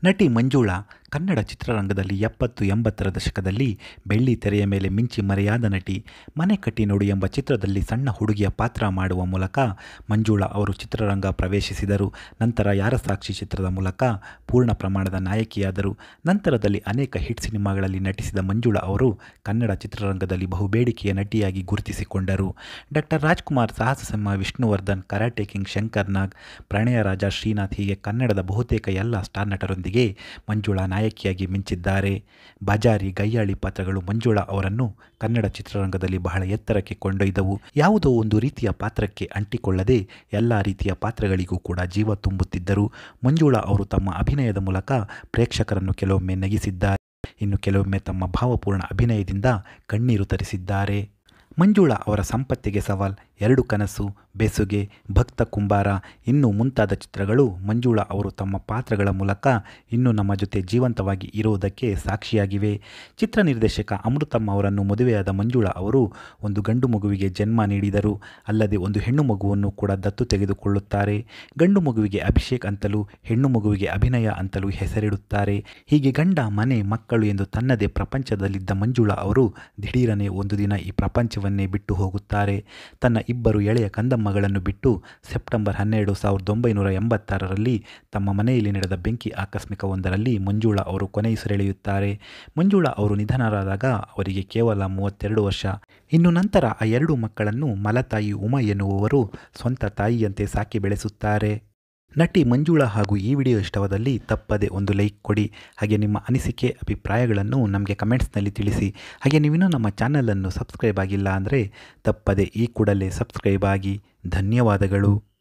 ನಟಿ ಮಂಜುಳಾ ಕನ್ನಡ ಚಿತ್ರರಂಗದಲ್ಲಿ ಎಪ್ಪತ್ತು ಎಂಬತ್ತರ ದಶಕದಲ್ಲಿ ಬೆಳ್ಳಿ ತೆರೆಯ ಮೇಲೆ ಮಿಂಚಿ ಮರೆಯಾದ ನಟಿ ಮನೆ ಕಟ್ಟಿ ನೋಡು ಎಂಬ ಚಿತ್ರದಲ್ಲಿ ಸಣ್ಣ ಹುಡುಗಿಯ ಪಾತ್ರ ಮಾಡುವ ಮೂಲಕ ಮಂಜುಳಾ ಅವರು ಚಿತ್ರರಂಗ ಪ್ರವೇಶಿಸಿದರು ನಂತರ ಯಾರ ಸಾಕ್ಷಿ ಚಿತ್ರದ ಮೂಲಕ ಪೂರ್ಣ ಪ್ರಮಾಣದ ನಾಯಕಿಯಾದರು ನಂತರದಲ್ಲಿ ಅನೇಕ ಹಿಟ್ ಸಿನಿಮಾಗಳಲ್ಲಿ ನಟಿಸಿದ ಮಂಜುಳಾ ಅವರು ಕನ್ನಡ ಚಿತ್ರರಂಗದಲ್ಲಿ ಬಹುಬೇಡಿಕೆಯ ನಟಿಯಾಗಿ ಗುರುತಿಸಿಕೊಂಡರು ಡಾಕ್ಟರ್ ರಾಜ್ಕುಮಾರ್ ಸಾಹಸ ಸಿಂಹ ವಿಷ್ಣುವರ್ಧನ್ ಕರಾಟೆ ಕಿಂಗ್ ಶಂಕರ್ ನಾಗ್ ಪ್ರಣಯ ರಾಜ ಶ್ರೀನಾಥ್ ಹೀಗೆ ಕನ್ನಡದ ಬಹುತೇಕ ಎಲ್ಲ ಸ್ಟಾರ್ ನಟರೊಂದಿಗೆ ಮಂಜುಳಾ ನಾಯಕಿಯಾಗಿ ಮಿಂಚಿದ್ದಾರೆ ಬಜಾರಿ ಗಯ್ಯಾಳಿ ಪಾತ್ರಗಳು ಮಂಜುಳಾ ಅವರನ್ನು ಕನ್ನಡ ಚಿತ್ರರಂಗದಲ್ಲಿ ಬಹಳ ಎತ್ತರಕ್ಕೆ ಕೊಂಡೊಯ್ದವು ಯಾವುದೋ ಒಂದು ರೀತಿಯ ಪಾತ್ರಕ್ಕೆ ಅಂಟಿಕೊಳ್ಳದೆ ಎಲ್ಲ ರೀತಿಯ ಪಾತ್ರಗಳಿಗೂ ಕೂಡ ಜೀವ ತುಂಬುತ್ತಿದ್ದರು ಮಂಜುಳಾ ಅವರು ತಮ್ಮ ಅಭಿನಯದ ಮೂಲಕ ಪ್ರೇಕ್ಷಕರನ್ನು ಕೆಲವೊಮ್ಮೆ ನಗಿಸಿದ್ದಾರೆ ಇನ್ನು ಕೆಲವೊಮ್ಮೆ ತಮ್ಮ ಭಾವಪೂರ್ಣ ಅಭಿನಯದಿಂದ ಕಣ್ಣೀರು ತರಿಸಿದ್ದಾರೆ ಮಂಜುಳಾ ಅವರ ಸಂಪತ್ತಿಗೆ ಸವಾಲ್ ಎರಡು ಕನಸು ಬೆಸುಗೆ ಭಕ್ತ ಕುಂಬಾರ ಇನ್ನೂ ಮುಂತಾದ ಚಿತ್ರಗಳು ಮಂಜುಳಾ ಅವರು ತಮ್ಮ ಪಾತ್ರಗಳ ಮೂಲಕ ಇನ್ನೂ ನಮ್ಮ ಜೊತೆ ಜೀವಂತವಾಗಿ ಇರುವುದಕ್ಕೆ ಸಾಕ್ಷಿಯಾಗಿವೆ ಚಿತ್ರ ನಿರ್ದೇಶಕ ಅಮೃತಮ್ಮ ಅವರನ್ನು ಮದುವೆಯಾದ ಮಂಜುಳಾ ಅವರು ಒಂದು ಗಂಡು ಮಗುವಿಗೆ ಜನ್ಮ ನೀಡಿದರು ಅಲ್ಲದೆ ಒಂದು ಹೆಣ್ಣು ಮಗುವನ್ನು ಕೂಡ ದತ್ತು ತೆಗೆದುಕೊಳ್ಳುತ್ತಾರೆ ಗಂಡು ಮಗುವಿಗೆ ಅಭಿಷೇಕ್ ಅಂತಲೂ ಹೆಣ್ಣು ಮಗುವಿಗೆ ಅಭಿನಯ ಅಂತಲೂ ಹೆಸರಿಡುತ್ತಾರೆ ಹೀಗೆ ಗಂಡ ಮನೆ ಮಕ್ಕಳು ಎಂದು ತನ್ನದೇ ಪ್ರಪಂಚದಲ್ಲಿದ್ದ ಮಂಜುಳಾ ಅವರು ದಿಢೀರನೆ ಒಂದು ದಿನ ಈ ಪ್ರಪಂಚವನ್ನೇ ಬಿಟ್ಟು ಹೋಗುತ್ತಾರೆ ತನ್ನ ಇಬ್ಬರು ಎಳೆಯ ಕಂದಮ್ಮಗಳನ್ನು ಬಿಟ್ಟು ಸೆಪ್ಟೆಂಬರ್ ಹನ್ನೆರಡು ಸಾವಿರದ ಒಂಬೈನೂರ ಎಂಬತ್ತಾರರಲ್ಲಿ ತಮ್ಮ ಮನೆಯಲ್ಲಿ ನಡೆದ ಬೆಂಕಿ ಆಕಸ್ಮಿಕವೊಂದರಲ್ಲಿ ಮಂಜುಳಾ ಅವರು ಕೊನೆಯುಸಿರೆಳೆಯುತ್ತಾರೆ ಮಂಜುಳಾ ಅವರು ನಿಧನರಾದಾಗ ಅವರಿಗೆ ಕೇವಲ ಮೂವತ್ತೆರಡು ವರ್ಷ ಇನ್ನು ನಂತರ ಆ ಎರಡು ಮಕ್ಕಳನ್ನು ಮಲತಾಯಿ ಉಮಾ ಎನ್ನುವವರು ಸ್ವಂತ ತಾಯಿಯಂತೆ ಸಾಕಿ ಬೆಳೆಸುತ್ತಾರೆ ನಟಿ ಮಂಜುಳಾ ಹಾಗೂ ಈ ವಿಡಿಯೋ ಇಷ್ಟವಾದಲ್ಲಿ ತಪ್ಪದೆ ಒಂದು ಲೈಕ್ ಕೊಡಿ ಹಾಗೆ ನಿಮ್ಮ ಅನಿಸಿಕೆ ಅಭಿಪ್ರಾಯಗಳನ್ನು ನಮಗೆ ಕಮೆಂಟ್ಸ್ನಲ್ಲಿ ತಿಳಿಸಿ ಹಾಗೆ ನೀವಿನ್ನೂ ನಮ್ಮ ಚಾನಲನ್ನು ಸಬ್ಸ್ಕ್ರೈಬ್ ಆಗಿಲ್ಲ ಅಂದರೆ ತಪ್ಪದೆ ಈ ಕೂಡಲೇ ಸಬ್ಸ್ಕ್ರೈಬ್ ಆಗಿ ಧನ್ಯವಾದಗಳು